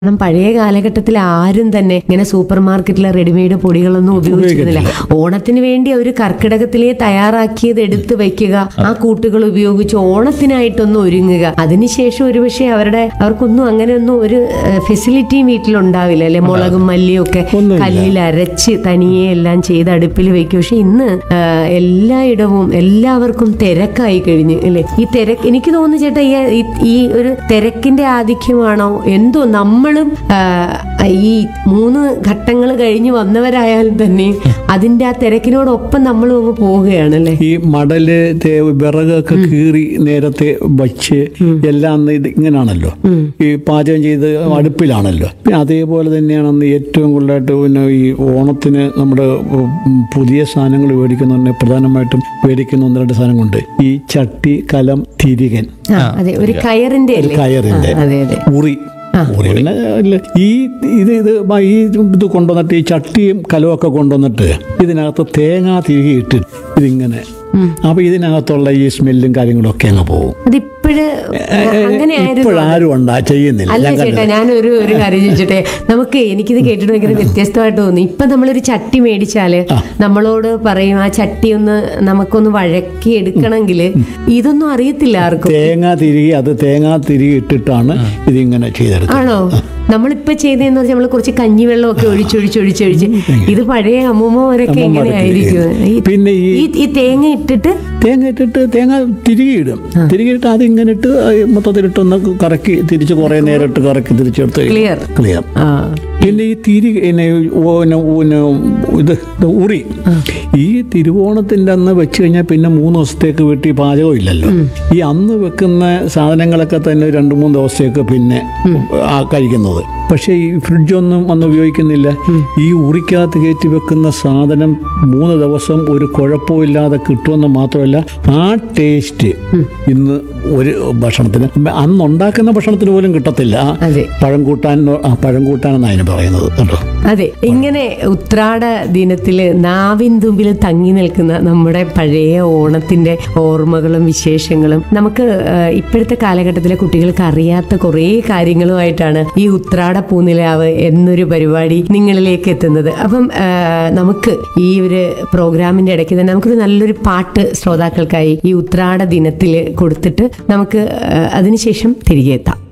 കാരണം പഴയ കാലഘട്ടത്തിൽ ആരും തന്നെ ഇങ്ങനെ സൂപ്പർ മാർക്കറ്റിലെ റെഡിമെയ്ഡ് പൊടികളൊന്നും ഉപയോഗിച്ചിരുന്നില്ല ഓണത്തിന് വേണ്ടി അവർ കർക്കിടകത്തിലെ തയ്യാറാക്കിയത് എടുത്തു വെക്കുക ആ കൂട്ടുകൾ ഉപയോഗിച്ച് ഓണത്തിനായിട്ടൊന്ന് ഒരുങ്ങുക അതിനുശേഷം ഒരുപക്ഷെ അവരുടെ അവർക്കൊന്നും അങ്ങനെയൊന്നും ഒരു ഫെസിലിറ്റിയും വീട്ടിലുണ്ടാവില്ല അല്ലെ മുളകും മല്ലിയും ഒക്കെ ഒന്നുമില്ല. കല്ലിൽ അരച്ച് തനിയെ എല്ലാം ചെയ്ത് അടുപ്പിൽ വെക്കും പക്ഷെ ഇന്ന് ആ, എല്ലായിടവും എല്ലാവർക്കും തിരക്കായി കഴിഞ്ഞു അല്ലേ ഈ തിരക്ക് എനിക്ക് തോന്നുന്നു ചേട്ടാ ഈ ഈ- ഈ ഒരു തിരക്കിന്റെ ആധിക്യമാണോ എന്തോ നമ്മളും ആ, ഈ മൂന്ന് ഘട്ടങ്ങൾ കഴിഞ്ഞ് വന്നവരായാലും തന്നെ അതിന്റെ ആ തിരക്കിനോടൊപ്പം നമ്മളും അങ്ങ് പോവുകയാണല്ലേ ഈ മടല് തേ- വിറകൊക്കെ കീറി നേരത്തെ വച്ച് എല്ലാം അന്ന് ഇത് ഇങ്ങനാണല്ലോ ഈ പാചകം ചെയ്ത് അടുപ്പിലാണല്ലോ പിന്നെ അതേപോലെ തന്നെയാണ് അന്ന് ഏറ്റവും കൂടുതലായിട്ട് പിന്നെ ഈ ഓണത്തിന് നമ്മുടെ ഉം പുതിയ സാധനങ്ങൾ മേടിക്കുന്ന പ്രധാനമായിട്ടും മേടിക്കുന്ന ഒന്ന് രണ്ട് സാധനങ്ങളുണ്ട് ഈ ചട്ടി കലം തിരികൻ ആ, അതെ ഒരു കയറിന്റെ ഒരു അല്ലേ കയറിന്റെ ആ, അതെ അതെ ഉറി ഉറി പിന്നെ ഇല്ല. ഈ ഇത് ഇത് മ- ഈ ഇത് കൊണ്ടുവന്നിട്ട് ഈ ചട്ടിയും കലവും ഒക്കെ കൊണ്ടുവന്നിട്ട് ഇതിനകത്ത് തേങ്ങ തിരികെ ഇട്ട് ഇതിങ്ങനെ അപ്പൊ ഇതിനകത്തുള്ള ഈ സ്മെല്ലും കാര്യങ്ങളും ഒക്കെ അങ്ങ് പോകും അതിപ്പോഴ് അങ്ങനെയായിരുന്നു ഇപ്പോഴാരും ഉണ്ടാ ചെയ്യുന്നില്ല അല്ല ഞാൻ ചേട്ടാ കണ്ടില്ല. ഞാനൊരു ഒരു കാര്യം ചോദിച്ചോട്ടെ നമുക്ക് എനിക്കിത് കേട്ടിട്ട് ഭയങ്കര വ്യത്യസ്തമായിട്ട് തോന്നി ഇപ്പൊ നമ്മളൊരു ചട്ടി മേടിച്ചാല് നമ്മളോട് പറയും ആ ചട്ടി ഒന്ന് നമുക്കൊന്ന് വഴക്കി എടുക്കണമെങ്കിൽ ഇതൊന്നും അറിയത്തില്ല ആർക്കും തേങ്ങ തിരികെ അത് തേങ്ങ തിരികെ ഇട്ടിട്ടാണ് ഇതിങ്ങനെ ചെയ്തെടുത്തത് ആണോ നമ്മളിപ്പോ ചെയ്തതെന്ന് പറഞ്ഞാൽ നമ്മൾ കുറച്ച് കഞ്ഞിവെള്ളമൊക്കെ ഒഴിച്ചൊഴിച്ച് ഒഴിച്ചൊഴിച്ച് ഇത് പഴയ അമ്മൂമ്മമാരൊക്കെ എങ്ങനെ ആയിരിക്കും ഈ- പിന്നെ ഈ ഈ ഈ തേങ്ങ ഇട്ടിട്ട് തേങ്ങ ഇട്ടിട്ട് തേങ്ങ തിരികെ ഇടും തിരികെ ഇട്ട് അതിങ്ങനെ ഇട്ട് മൊത്തത്തിലിട്ടൊന്ന് കറക്കി തിരിച്ച് കുറെ നേരം ഇട്ട് കറക്കി തിരിച്ചെടുത്ത് Clear. ക്ലിയർ ആ പിന്നെ ഈ തിരി പിന്നെ ഓ- പിന്നെ പിന്നെ ഇത് ഇത് ഉറി ഈ തിരുവോണത്തിന്റെ അന്ന് വെച്ച് കഴിഞ്ഞാൽ പിന്നെ മൂന്ന് ദിവസത്തേക്ക് വീട്ടിൽ പാചകം ഇല്ലല്ലോ ഈ അന്ന് വെക്കുന്ന സാധനങ്ങളൊക്കെ തന്നെ രണ്ട് മൂന്ന് ദിവസത്തേക്ക് പിന്നെ ആ കഴിക്കുന്നത് പക്ഷേ ഈ ഫ്രിഡ്ജൊന്നും അന്ന് ഉപയോഗിക്കുന്നില്ല ഈ ഉറിക്കകത്ത് കയറ്റി വെക്കുന്ന സാധനം മൂന്ന് ദിവസം ഒരു കുഴപ്പമില്ലാതെ കിട്ടുമെന്ന് മാത്രമല്ല ആ ടേസ്റ്റ് ഇന്ന് ഒരു ഭക്ഷണത്തിന് അന്ന് ഉണ്ടാക്കുന്ന ഭക്ഷണത്തിന് പോലും കിട്ടത്തില്ല ആ അതെ പഴം കൂട്ടാൻ ആ പഴം കൂട്ടാൻ എന്നാണ് അതിന് പറയുന്നത് കേട്ടോ അതെ ഇങ്ങനെ ഉത്രാട ദിനത്തില് നാവിൻ തുമ്പിൽ തങ്ങി നിൽക്കുന്ന നമ്മുടെ പഴയ ഓണത്തിന്റെ ഓർമ്മകളും വിശേഷങ്ങളും നമുക്ക് ആ, ഇപ്പോഴത്തെ കാലഘട്ടത്തിലെ കുട്ടികൾക്ക് അറിയാത്ത കുറേ കാര്യങ്ങളുമായിട്ടാണ് ഈ ഉത്രാട പൂനിലാവ് എന്നൊരു പരിപാടി നിങ്ങളിലേക്ക് എത്തുന്നത് അപ്പം ആ, നമുക്ക് ഈ ഒരു പ്രോഗ്രാമിന്റെ ഇടയ്ക്ക് തന്നെ നമുക്കൊരു നല്ലൊരു പാട്ട് ശ്രോതാക്കൾക്കായി ഈ ഉത്രാട ദിനത്തിൽ കൊടുത്തിട്ട് നമുക്ക് ആ, അതിനുശേഷം തിരികെ എത്താം